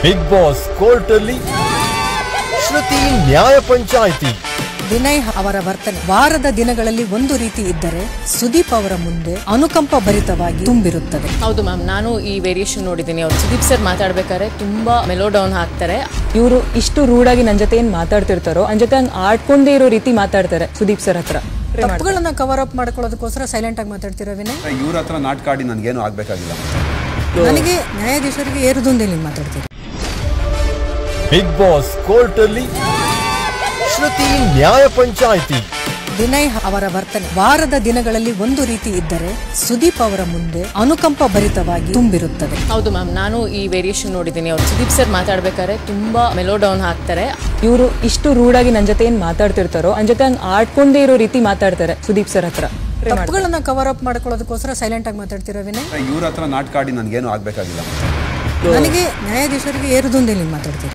big boss court ಅಲ್ಲಿ ಶ್ರುತಿ ನ್ಯಾಯ ಪಂಚಾಯಿತಿ ವಿನಯ್ ಅವರ ವರ್ತನೆ ವಾರದ ದಿನಗಳಲ್ಲಿ ಒಂದು ರೀತಿ ಇದ್ದರೆ ಸುದೀಪ್ ಅವರ ಮುಂದೆ ಅನುಕಂಪ ಭರಿತವಾಗಿ ತುಂಬಿರುತ್ತದೆ ಹೌದು ಮ್ಯಾಮ್ ನಾನು ಈ ವೇರಿಯೇಷನ್ ನೋಡಿದ್ದೀನಿ ಅವ್ರು ಸುದೀಪ್ ಸರ್ ಮಾತಾಡ್ಬೇಕಾದ್ರೆ ತುಂಬಾ ಮೆಲೋ ಡೌನ್ ಹಾಕ್ತಾರೆ ಇವರು ಇಷ್ಟು ರೂಢಾಗಿ ನನ್ನ ಜೊತೆ ಏನ್ ಮಾತಾಡ್ತಿರ್ತಾರೋ ನನ್ನ ಜೊತೆ ಹಂಗ್ ಆಡ್ಕೊಂಡೇ ಇರೋ ರೀತಿ ಮಾತಾಡ್ತಾರೆ ಸುದೀಪ್ ಸರ್ ಹತ್ರ ತಪ್ಪುಗಳನ್ನ ಕವರ್ ಅಪ್ ಮಾಡ್ಕೊಳ್ಳೋದಕ್ಕೋಸ್ಕರ ಸೈಲೆಂಟ್ ಆಗಿ ಮಾತಾಡ್ತಿರೋ ವಿನಯ್ ಇವ್ರ ಹತ್ರ ನಾಟಕ ಆಡಿ ನನಗೇನು ಆಗಬೇಕಾಗಿಲ್ಲ ನನಗೆ ನ್ಯಾಯಾಧೀಶರಿಗೆ ಏರುದುಂದಲ್ಲಿ ಮಾತಾಡ್ತೀರಿ ಬಿಗ್ ಬಾಸ್ ಕೋರ್ಟ್ ಅಲ್ಲಿ ಶ್ರುತಿ ನ್ಯಾಯ ಪಂಚಾಯಿತಿ ವಿನಯ್ ಅವರ ವರ್ತನೆ ವಾರದ ದಿನಗಳಲ್ಲಿ ಒಂದು ರೀತಿ ಇದ್ದರೆ ಸುದೀಪ್ ಅವರ ಮುಂದೆ ಅನುಕಂಪ ಭರಿತವಾಗಿ ತುಂಬಿರುತ್ತದೆ ಹೌದು ಮ್ಯಾಮ್ ನಾನು ಈ ವೇರಿಯೇಷನ್ ನೋಡಿದ್ದೀನಿ ಅವ್ರು ಸುದೀಪ್ ಸರ್ ಮಾತಾಡ್ಬೇಕಾದ್ರೆ ತುಂಬಾ ಮೆಲೋ ಡೌನ್ ಹಾಕ್ತಾರೆ ಇವರು ಇಷ್ಟು ರೂಢಾಗಿ ನನ್ನ ಜೊತೆ ಏನ್ ಮಾತಾಡ್ತಿರ್ತಾರೋ ನನ್ನ ಜೊತೆ ಹಂಗ್ ಆಡ್ಕೊಂಡೇ ಇರೋ ರೀತಿ ಮಾತಾಡ್ತಾರೆ ಸುದೀಪ್ ಸರ್ ಹತ್ರ ತಪ್ಪುಗಳನ್ನ ಕವರ್ ಅಪ್ ಮಾಡ್ಕೊಳ್ಳೋದಕ್ಕೋಸ್ಕರ ಸೈಲೆಂಟ್ ಆಗಿ ಮಾತಾಡ್ತಿರೋ ವಿನಯ್ ಇವ್ರ ಹತ್ರ ನಾಟಕ ಆಡಿ ನನಗೇನು ಆಗಬೇಕಾಗಿಲ್ಲ ನನಗೆ ನ್ಯಾಯಾಧೀಶರಿಗೆ ಏರುದುಂದಲ್ಲಿ ಮಾತಾಡ್ತೀರಿ